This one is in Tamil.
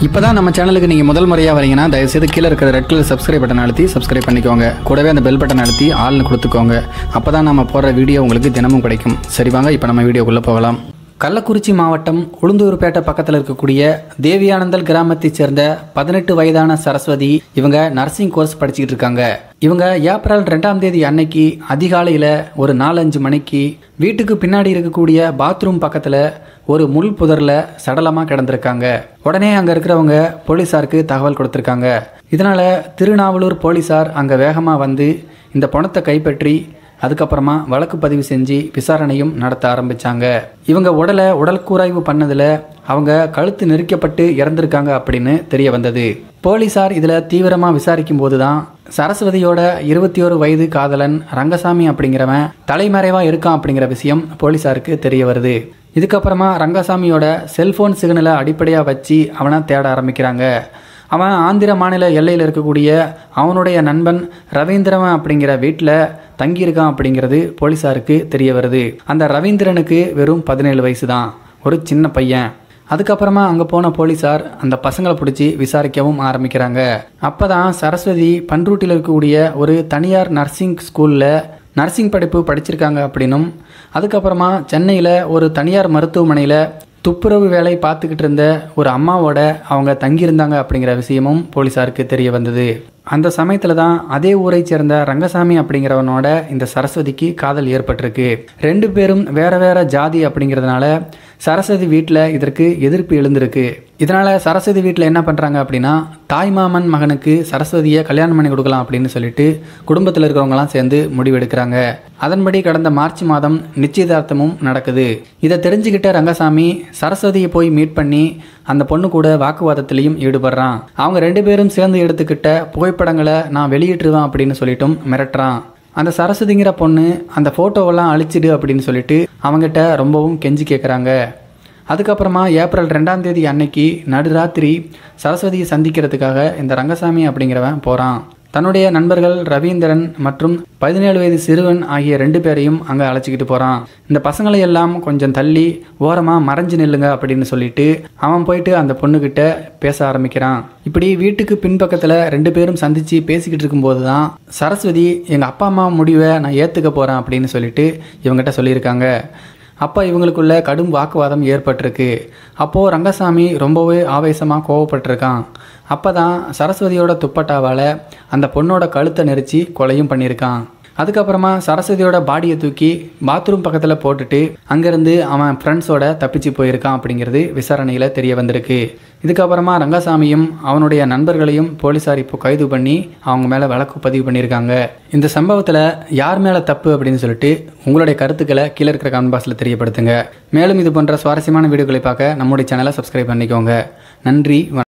இப்போதான் நம்ம சேனலுக்கு நீங்கள் முதல் முறையாக வரீங்கன்னா தயவுசெய்து கீழே இருக்கிற ரெட் கலர் சப்ஸ்கிரைப் பட்டன் அழுத்தி சப்ஸ்கிரைப் பண்ணிக்கோங்க கூடவே அந்த பெல் பட்டன் அழுத்தி ஆள்னு கொடுத்துக்கோங்க அப்போ தான் நம்ம போடுற வீடியோ உங்களுக்கு தினமும் கிடைக்கும் சரி வாங்க இப்போ நம்ம வீடியோக்குள்ளே போகலாம் கள்ளக்குறிச்சி மாவட்டம் உளுந்தூர்பேட்டை பக்கத்தில் இருக்கக்கூடிய தேவியானந்தல் கிராமத்தைச் சேர்ந்த பதினெட்டு வயதான சரஸ்வதி இவங்க நர்சிங் கோர்ஸ் படிச்சுக்கிட்டு இருக்காங்க இவங்க ஏப்ரல் ரெண்டாம் தேதி அன்னைக்கு அதிகாலையில் ஒரு நாலஞ்சு மணிக்கு வீட்டுக்கு பின்னாடி இருக்கக்கூடிய பாத்ரூம் பக்கத்தில் ஒரு முள் புதரில் சடலமாக கிடந்திருக்காங்க உடனே அங்கே இருக்கிறவங்க போலீஸாருக்கு தகவல் கொடுத்துருக்காங்க இதனால் திருநாவலூர் போலீஸார் அங்கே வேகமாக வந்து இந்த பணத்தை கைப்பற்றி அதுக்கப்புறமா வழக்கு பதிவு செஞ்சு விசாரணையும் நடத்த ஆரம்பிச்சாங்க இவங்க உடலை உடல் கூராய்வு பண்ணதில் அவங்க கழுத்து நெரிக்கப்பட்டு இறந்திருக்காங்க அப்படின்னு தெரிய வந்தது போலீசார் இதில் தீவிரமாக விசாரிக்கும் போது தான் சரஸ்வதியோட இருபத்தி ஒரு வயது காதலன் ரங்கசாமி அப்படிங்கிறவன் தலைமறைவாக இருக்கான் அப்படிங்கிற விஷயம் போலீஸாருக்கு தெரிய வருது இதுக்கப்புறமா ரங்கசாமியோட செல்போன் சிக்னலை அடிப்படையாக வச்சு அவனை தேட ஆரம்பிக்கிறாங்க அவன் ஆந்திர மாநில எல்லையில் இருக்கக்கூடிய அவனுடைய நண்பன் ரவீந்திரன் அப்படிங்கிற வீட்டில் தங்கியிருக்கான் அப்படிங்கிறது போலீஸாருக்கு தெரிய வருது அந்த ரவீந்திரனுக்கு வெறும் பதினேழு வயசு தான் ஒரு சின்ன பையன் அதுக்கப்புறமா அங்கே போன போலீஸார் அந்த பசங்களை பிடிச்சி விசாரிக்கவும் ஆரம்பிக்கிறாங்க அப்போ தான் சரஸ்வதி பன்ருட்டியில் இருக்கக்கூடிய ஒரு தனியார் நர்சிங் ஸ்கூலில் நர்சிங் படிப்பு படிச்சிருக்காங்க அப்படின்னும் அதுக்கப்புறமா சென்னையில் ஒரு தனியார் மருத்துவமனையில் துப்புரவு வேலை பார்த்துக்கிட்டு இருந்த ஒரு அம்மாவோட அவங்க தங்கியிருந்தாங்க அப்படிங்கிற விஷயமும் போலீஸாருக்கு தெரிய வந்தது அந்த சமயத்தில் தான் அதே ஊரை சேர்ந்த ரங்கசாமி அப்படிங்கிறவனோட இந்த சரஸ்வதிக்கு காதல் ஏற்பட்டிருக்கு ரெண்டு பேரும் வேற வேற ஜாதி அப்படிங்கிறதுனால சரஸ்வதி வீட்டில் இதற்கு எதிர்ப்பு எழுந்திருக்கு இதனால சரஸ்வதி வீட்டில் என்ன பண்ணுறாங்க அப்படின்னா தாய்மாமன் மகனுக்கு சரஸ்வதியை கல்யாணம் பண்ணி கொடுக்கலாம் அப்படின்னு சொல்லிட்டு குடும்பத்தில் இருக்கிறவங்களாம் சேர்ந்து முடிவெடுக்கிறாங்க அதன்படி கடந்த மார்ச் மாதம் நிச்சயதார்த்தமும் நடக்குது இதை தெரிஞ்சுக்கிட்ட ரங்கசாமி சரஸ்வதியை போய் மீட் பண்ணி அந்த பொண்ணு கூட வாக்குவாதத்திலையும் ஈடுபடுறான் அவங்க ரெண்டு பேரும் சேர்ந்து எடுத்துக்கிட்ட புகைப்படங்களை நான் வெளியிட்டுருவேன் அப்படின்னு சொல்லிட்டும் மிரட்டுறான் அந்த சரஸ்வதிங்கிற பொண்ணு அந்த ஃபோட்டோவெல்லாம் அழிச்சிடு அப்படின்னு சொல்லிட்டு அவங்ககிட்ட ரொம்பவும் கெஞ்சி கேட்குறாங்க அதுக்கப்புறமா ஏப்ரல் ரெண்டாம் தேதி அன்னைக்கு நடுராத்திரி சரஸ்வதியை சந்திக்கிறதுக்காக இந்த ரங்கசாமி அப்படிங்கிறவன் போகிறான் தன்னுடைய நண்பர்கள் ரவீந்திரன் மற்றும் பதினேழு வயது சிறுவன் ஆகிய ரெண்டு பேரையும் அங்கே அழைச்சிக்கிட்டு போகிறான் இந்த பசங்களை எல்லாம் கொஞ்சம் தள்ளி ஓரமாக மறைஞ்சு நில்லுங்க அப்படின்னு சொல்லிட்டு அவன் போயிட்டு அந்த பொண்ணுக்கிட்ட பேச ஆரம்பிக்கிறான் இப்படி வீட்டுக்கு பின்பக்கத்தில் ரெண்டு பேரும் சந்தித்து பேசிக்கிட்டு இருக்கும்போது தான் சரஸ்வதி எங்கள் அப்பா அம்மா முடிவை நான் ஏற்றுக்க போகிறேன் அப்படின்னு சொல்லிட்டு இவங்ககிட்ட சொல்லியிருக்காங்க அப்போ இவங்களுக்குள்ள கடும் வாக்குவாதம் ஏற்பட்டிருக்கு அப்போது ரங்கசாமி ரொம்பவே ஆவேசமாக கோவப்பட்டிருக்கான் அப்போ தான் சரஸ்வதியோட துப்பட்டாவால் அந்த பொண்ணோட கழுத்தை நெரிச்சு கொலையும் பண்ணியிருக்கான் அதுக்கப்புறமா சரஸ்வதியோட பாடியை தூக்கி பாத்ரூம் பக்கத்தில் போட்டுட்டு அங்கேருந்து அவன் ஃப்ரெண்ட்ஸோட தப்பிச்சு போயிருக்கான் அப்படிங்கிறது விசாரணையில் தெரிய வந்திருக்கு இதுக்கப்புறமா ரங்கசாமியும் அவனுடைய நண்பர்களையும் போலீஸார் இப்போ கைது பண்ணி அவங்க மேலே வழக்கு பதிவு பண்ணியிருக்காங்க இந்த சம்பவத்தில் யார் மேலே தப்பு அப்படின்னு சொல்லிட்டு உங்களுடைய கருத்துக்களை கீழே இருக்கிற கமெண்ட் பாக்ஸில் தெரியப்படுத்துங்க மேலும் இது போன்ற சுவாரஸ்யமான வீடியோக்களை பார்க்க நம்முடைய சேனலை சப்ஸ்கிரைப் பண்ணிக்கோங்க நன்றி வணக்கம்